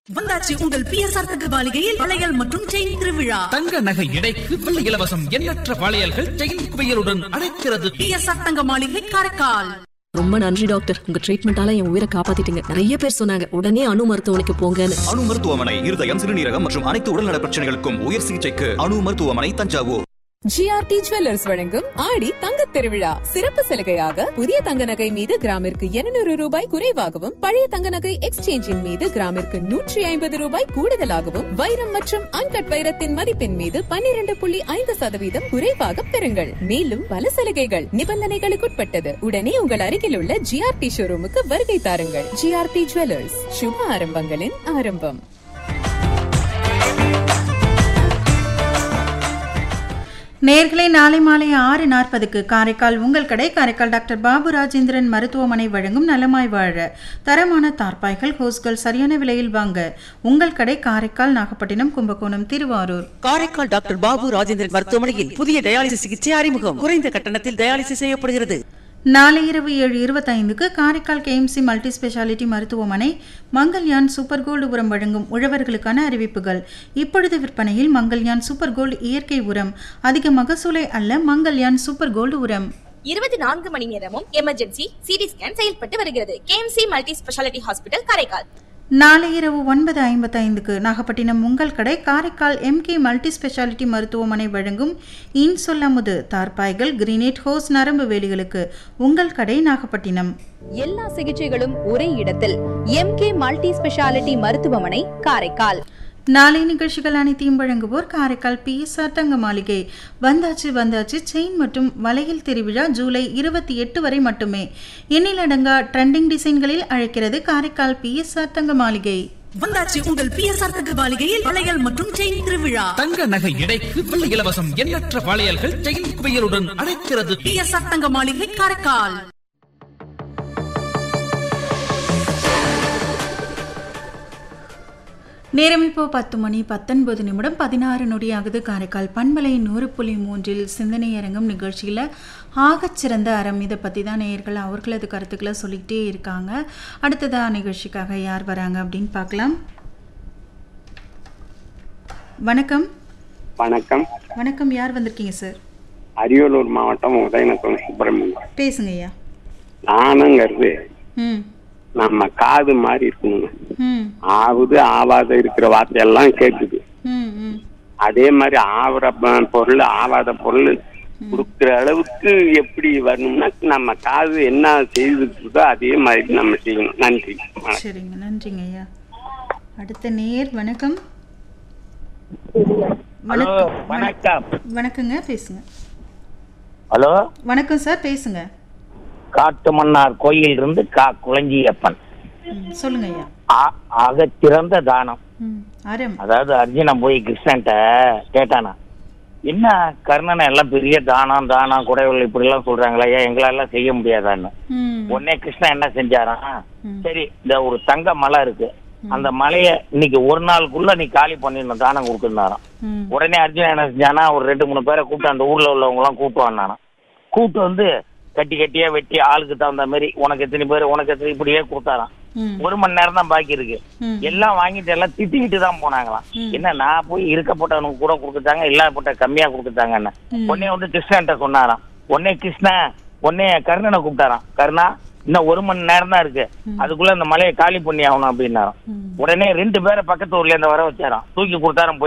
வந்தாச்சு உங்கள் பிஎஸ்ஆர் தங்க மாளிகையில் வளையல் மற்றும் செயின் திருவிழா தங்க நகை எடைக்கு வெள்ளி இலவசம் எண்ணற்ற வளையல்கள் செயின் குவியலுடன் அழைக்கிறது பிஎஸ்ஆர் தங்க மாளிகை காரைக்கால் ரொம்ப நன்றி டாக்டர் உங்க ட்ரீட்மெண்டால என் உயிரை காப்பாத்திட்டீங்க நிறைய பேர் சொன்னாங்க உடனே அணு மருத்துவமனைக்கு போங்கன்னு அணு மருத்துவமனை இருதயம் சிறுநீரகம் மற்றும் அனைத்து உடல்நல பிரச்சனைகளுக்கும் உயர் சிகிச்சைக்கு அணு மருத்துவமனை தஞ்சாவூர் ஜிஆர்டி ஜுவல்லர்ஸ் வழங்கும் ஆடி தங்கத் திருவிழா சிறப்பு சலுகையாக புதிய தங்க நகை மீது கிராமிற்கு 200 ரூபாய் குறைவாகவும் பழைய தங்க நகை எக்ஸ்சேஞ்சின் மீது கிராமிற்கு நூற்றி ஐம்பது ரூபாய் கூடுதலாகவும் வைரம் மற்றும் அன்கட் வைரத்தின் மதிப்பின் மீது 12.5% புள்ளி ஐந்து சதவீதம் குறைவாக பெறுங்கள் மேலும் பல சலுகைகள் நிபந்தனைகளுக்குட்பட்டது உடனே உங்கள் அருகில் உள்ள ஜிஆர்டி ஷோரூமுக்கு வருகை தாருங்கள் ஜிஆர்டி ஜுவல்லர்ஸ் சுப ஆரம்பங்களின் ஆரம்பம் நேர்களை நாளை மாலை ஆறு நாற்பதுக்கு காரைக்கால் உங்கள் கடை காரைக்கால் டாக்டர் பாபு ராஜேந்திரன் மருத்துவமனை வழங்கும் நலமாய் வாழ தரமான தார்பாய்கள் ஹோஸ்கள் சரியான விலையில் வாங்க உங்கள் கடை காரைக்கால் நாகப்பட்டினம் கும்பகோணம் திருவாரூர் காரைக்கால் டாக்டர் பாபு ராஜேந்திரன் மருத்துவமனையில் புதிய டயாலிசிஸ் சிகிச்சை அறிமுகம் குறைந்த கட்டணத்தில் டயாலிசிஸ் செய்யப்படுகிறது நாளை இரவு ஏழு இருபத்தைந்துக்கு காரைக்கால் கேஎம்சி மல்டி ஸ்பெஷாலிட்டி மருத்துவமனை மங்கல்யான் சூப்பர் கோல்டு உரம் வழங்கும் உழவர்களுக்கான அறிவிப்புகள் இப்பொழுது விற்பனையில் மங்கல்யான் சூப்பர் கோல்டு இயற்கை உரம் அதிக மகசூலை அல்ல மங்கல்யான் சூப்பர் கோல்டு உரம் இருபத்தி நான்கு மணி நேரமும் எமர்ஜென்சி சிடி ஸ்கேன் செயல்பட்டு வருகிறது KMC multi speciality hospital Karaikal நாளை இரவு ஒன்பது ஐம்பத்தைந்துக்கு நாகப்பட்டினம் உங்கள் கடை காரைக்கால் எம்கே மல்டி ஸ்பெஷாலிட்டி மருத்துவமனை வழங்கும் இன்சொல்லமுது தார்பாய்கள் கிரீனேட் ஹோஸ் நரம்பு வேலிகளுக்கு உங்கள் கடை நாகப்பட்டினம் எல்லா சிகிச்சைகளும் ஒரே இடத்தில் எம்கே மல்டி ஸ்பெஷாலிட்டி மருத்துவமனை காரைக்கால் நாளை நிகழ்ச்சிகள் அனைத்தையும் வழங்குவோர் காரைக்கால் பிஎஸ்ஆர் தங்க மாளிகை வந்தாச்சு வந்தாச்சு செயின் மற்றும் வளையல் திருவிழா ஜூலை இருபத்தி எட்டு வரை மட்டுமே எண்ணிலடங்கா ட்ரெண்டிங் டிசைன்களில் அழைக்கிறது காரைக்கால் பிஎஸ்ஆர் தங்க மாளிகை வந்தாச்சு உங்கள் பிஎஸ்ஆர் தங்க மாளிகையில் வளையல் மற்றும் செயின் திருவிழா தங்க நகை எடைக்கு வெள்ளி இலவசம் எண்ணற்ற வளையல்கள் செயின் குவியலுடன் அழைக்கிறது பிஎஸ்ஆர் தங்க மாளிகை காரைக்கால் நேரம் இப்போ பத்து மணி பத்தொன்பது நிமிடம் பதினாறு நொடியாகுது காரைக்கால் பண்பலை நூறு புள்ளி மூன்றில் சிந்தனை அரங்கம் நிகழ்ச்சியில் ஆகச்சிறந்த அறம் இதை பற்றி தான் நேயர்கள் அவர்களது கருத்துக்களை சொல்லிக்கிட்டே இருக்காங்க அடுத்ததாக நிகழ்ச்சிக்காக யார் வராங்க அப்படின்னு பார்க்கலாம் வணக்கம் வணக்கம் வணக்கம் யார் வந்திருக்கீங்க சார் அரியலூர் மாவட்டம் உதயநத்தம் சுப்பிரமணியம் பேசுங்க ஐயா நானுங்கிறது ம் நம்ம காது மாதிரி இருக்கணுங்க ம் ஆவுது ஆவாத இருக்கிற வார்த்தையெல்லாம் கேட்குது ம் ம் அதே மாதிரி ஆவுற ப- பொருள் ஆவாத பொருள் கொடுக்குற அளவுக்கு எப்படி வரணும்னா நம்ம காது என்ன செய்துருக்குதோ அதே மாதிரி நம்ம செய்யணும் நன்றி வணக்கம். சரிங்க நன்றிங்க ஐயா அடுத்த நேர் வணக்கம் வணக்கம் வணக்கம் வணக்கங்க பேசுங்க ஹலோ வணக்கம் சார் பேசுங்க காட்டு மன்னார் கோயில் இருந்து கா குளஞ்சியப்பன் ம், சொல்லுங்க ஐயா ஆ- ஆகச்சிறந்த தானம் ம், அறம் அதாவது அர்ஜுனன் போய் கிருஷ்ணன்ட்ட கேட்டானா என்ன கர்ணனை எல்லாம் பெரிய தானம் தானம் குடைவல் இப்படி எல்லாம் சொல்றாங்களா ஏன் எங்களால செய்ய முடியாதான்னு ம், உடனே கிருஷ்ணன் என்ன செஞ்சாராம் ம். சரி இந்த ஒரு தங்க மலை இருக்கு அந்த மலைய இன்னைக்கு ஒரு நாளுக்குள்ள நீ காலி பண்ணிடணும் தானம் கொடுத்துருந்தாராம் ம், உடனே அர்ஜுனன் என்ன செஞ்சானா ஒரு ரெண்டு மூணு பேரை கூப்பிட்டு அந்த ஊர்ல உள்ளவங்க எல்லாம் கூப்பிட்டு வந்தானா கூப்பிட்டு வந்து கட்டி கட்டியா வெட்டி ஆளுக்கு தகுந்த மாதிரி உனக்கு எத்தனை பேர் உனக்கு எத்தனை இப்படியே கொடுத்தாராம் ம், ஒரு மணி நேரம் தான் பாக்கி இருக்கு ம். எல்லாம் வாங்கிட்டு எல்லாம் திட்டிக்கிட்டு தான் போனாங்களாம் என்ன நான் போய் இருக்கப்பட்டவனுக்கு கூட கொடுத்துட்டாங்க இல்லாதப்பட்ட கம்மியா கொடுத்துட்டாங்க என்ன ம். உடனே வந்து கிருஷ்ணன்ட்ட சொன்னாராம் உடனே கிருஷ்ணன் உடனே கர்ணனை கூப்பிட்டாராம் கர்ணா இன்னும் ஒரு மணி நேரம் தான் இருக்கு அதுக்குள்ள இந்த மலையை காலி பண்ணி ஆகணும் அப்படின்னாராம் ம். உடனே ரெண்டு பேரை பக்கத்து ஊர்ல இருந்து வர வச்சாராம் தூக்கி கொடுத்தாராம்